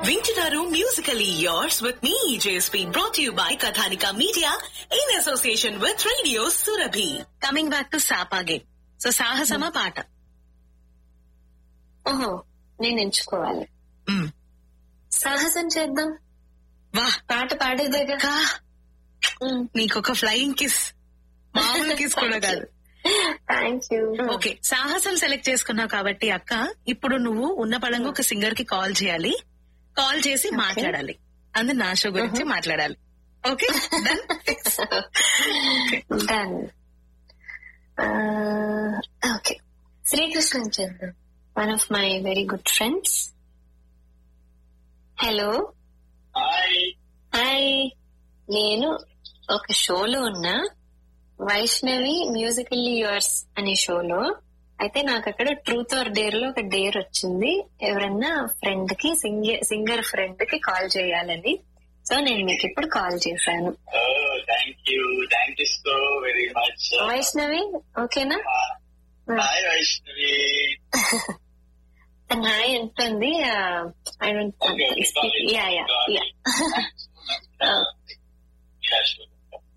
వింటున్నారు musically yours with me JSP brought you by Kathanika media in association with radio Surabhi coming back to సాపాగే so సాహసమా పాట ఓహో నేను ఎంచుకోవాలి సాహసం చేద్దాం వా పాట పాడేదేగా కా నీకొక ఫ్లయింగ్ కిస్ మామూలు కిస్ కూడా కాదు థ్యాంక్ యూ ఓకే సాహసం సెలెక్ట్ చేసుకున్నావు కాబట్టి అక్క ఇప్పుడు నువ్వు ఉన్న పడంగా ఒక సింగర్ కి కాల్ చేయాలి కాల్ చేసి మాట్లాడాలి అందు నా షో గురించి మాట్లాడాలి ఓకే డన్ ఓకే శ్రీకృష్ణ చేద్దాం one of my very good friends hello hi నేను ఒక షోలో ఉన్నా వైష్ణవి మ్యూజికల్లీ యువర్స్ అనే షోలో అయితే నాకు అక్కడ ట్రూత్ ఆర్ డేర్ లో ఒక డేర్ వచ్చింది ఎవరన్నా ఫ్రెండ్ కి సింగర్ సింగర్ ఫ్రెండ్ కి కాల్ చేయాలని సో నేను మీకు ఇప్పుడు కాల్ చేశాను Oh, thank you. Thank you so very much. Vaishnavi ఓకేనా Hi, Vaishnavi. తన హాయ్ ఎంతుంది I don't Okay, okay, got it. Yeah yeah Got it. Yeah Yeah, sure.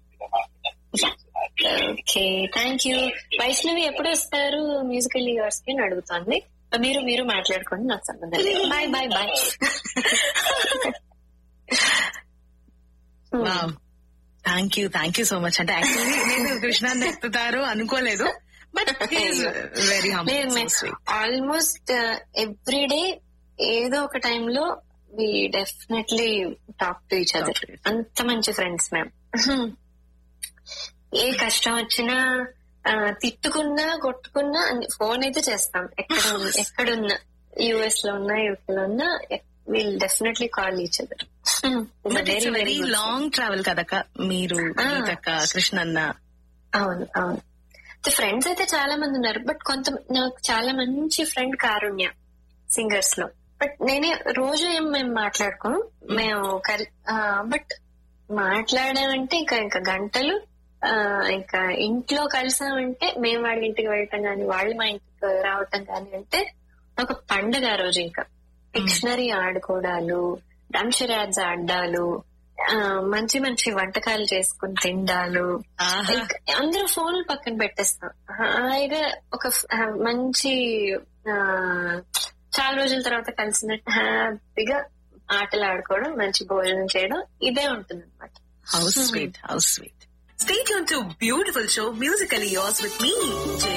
Okay thank you Vaishnavi ఎప్పుడు వస్తారు మ్యూజికల్ ఇయర్స్ కి అని అడుగుతోంది మీరు మీరు మాట్లాడుకోండి నాకు సంబంధం లేదు bye bye bye thank you thank you so much అంటే యాక్చువల్లీ నేను కృష్ణాన్ని ఎత్తుతారు అనుకోలేదు but very almost every day ఏదో ఒక టైంలో we definitely talk to each other అంత మంచి ఫ్రెండ్స్ మేము ఏ కష్టం వచ్చినా ఆ, తిట్టుకున్నా కొట్టుకున్నా ఫోన్ అయితే చేస్తాం ఎక్కడ ఉన్న- ఎక్కడున్నా యుఎస్ లో ఉన్నా యూకే లో ఉన్నా will definitely call each other very long travel కదక్క మీరు Ah. గీతక్క కృష్ణన్న అవును అవును ఫ్రెండ్స్ అయితే చాలా మంది ఉన్నారు బట్ కొంత నాకు చాలా మంచి ఫ్రెండ్ కారుణ్య సింగర్స్ లో బట్ నేనే రోజు ఏం మేము మాట్లాడుకోం మేము బట్ మాట్లాడామంటే ఇంకా ఇంకా గంటలు ఆ, ఇంకా ఇంట్లో కలిసామంటే మేము వాళ్ళ ఇంటికి వెళ్ళటం కానీ వాళ్ళు మా ఇంటికి రావటం కానీ అంటే ఒక పండగ ఆ రోజు ఇంకా డిక్షనరీ ఆడుకోవడాలు డంషరాజ్ ఆడ్డాలు ఆ, మంచి మంచి వంటకాలు చేసుకుని తిండాలు ఆహా. ఇంకా అందరూ ఫోన్లు పక్కన పెట్టేస్తాం హాయిగా ఒక ఫ్- ఆ, మంచి ఆ, చాలా రోజుల తర్వాత కలిసినట్టు హ్యాపీగా ఆటలు ఆడుకోవడం మంచి భోజనం చేయడం ఇదే ఉంటుంది అనమాట house sweet house sweet stay tune to beautiful show musically yours with me